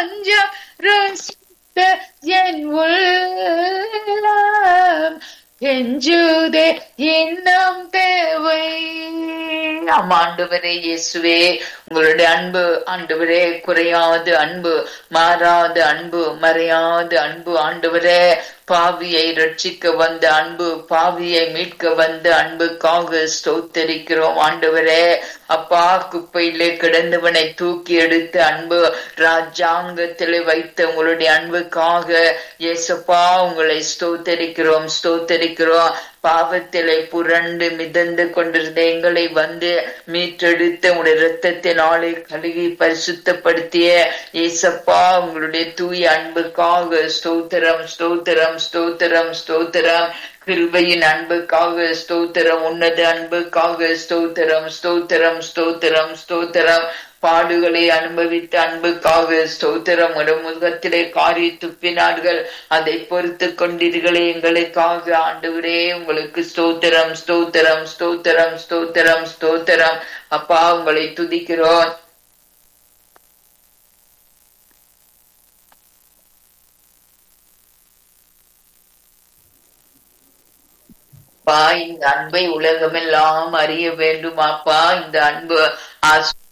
தஞ்சம் ருசித்த என் உள்ளம் கெஞ்சுதே இன்னும் தேவை ஆமா ஆண்டவரே இயேசுவே உங்களுடைய அன்பு ஆண்டவரே குறையாத அன்பு மாறாத அன்பு மறையாத அன்பு ஆண்டவரே பாவியை ரட்சிக்க வந்த அன்பு பாவியை மீட்க வந்த அன்புக்காக ஸ்தோத்தரிக்கிறோம் ஆண்டவரே அப்பா குப்பையிலே கிடந்தவனை தூக்கி எடுத்த அன்பு ராஜாங்கத்திலே வைத்த உங்களுடைய அன்புக்காக இயேசப்பா உங்களை ஸ்தோத்தரிக்கிறோம் ஸ்தோத்தரிக்கிறோம் பாவத்திலே புரண்டு மிதந்து கொண்டிருந்த எங்களை வந்து மீட்டெடுத்த உங்களுடைய இரத்தத்தினாலே கழுகி பரிசுத்தப்படுத்திய ஏசப்பா உங்களுடைய தூய அன்புக்காக ஸ்தோத்திரம் ஸ்தோத்திரம் ஸ்தோத்திரம் ஸ்தோத்திரம் கிருபையின் அன்புக்காக ஸ்தோத்திரம் உன்னத அன்புக்காக ஸ்தோத்திரம் ஸ்தோத்திரம் ஸ்தோத்திரம் ஸ்தோத்திரம் பாடுகளை அனுபவித்த அன்புக்காக ஸ்தோத்திரம் ஒரு முகத்திலே காரி துப்பினார்கள் அதை பொறுத்து கொண்டீர்களே எங்களுக்காக ஆண்டவரே உங்களுக்கு ஸ்தோத்திரம் ஸ்தோத்திரம் ஸ்தோத்திரம் ஸ்தோத்திரம் ஸ்தோத்திரம் அப்பா உங்களை துதிக்கிறோம் அப்பா இந்த அன்பை உலகமெல்லாம் அறிய வேண்டும் அப்பா இந்த அன்பு ஆஸ்